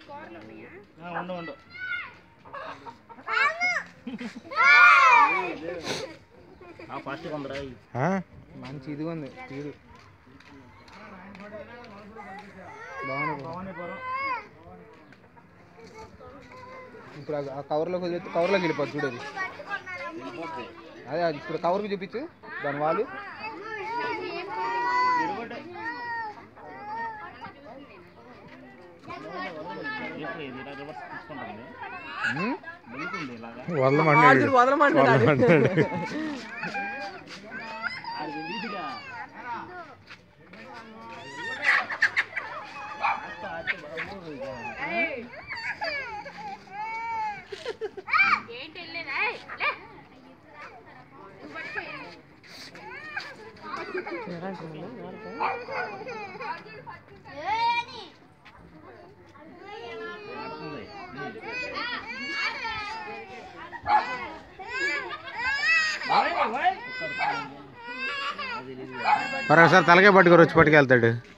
ఆ, ఉండు ఉండు ఆ ఫాస్ట్ కొందరా ఆ? మంచి ఇది ఉంది స్పీడ్ బాగుంది భవానీపురం ఇప్పుడు ఆ- ఆ కవర్లోకి వదిలేస్తే కవర్లోకి వెళ్ళిపోద్ది చూడు అది అదే అది ఇప్పుడు కవర్కి చూపించు దాని వాళ్ళు తిరుగుడే ఇప్పుడు ఇది ఇలా రివర్స్ తీసుకుంటుంది ఉమ్? వెళ్తుంది ఇలాగా వదలమన్నాడు వదలమంటాడు ఆడు. వదలమన్నాడు అది ఈజీగా ఏంటి వెళ్ళేదా లే నువ్వు పట్టుకో. ఆడుతుంది మరి ఒకసారి తలకే పట్టుకొని వచ్చి పట్టుకెళ్తాడు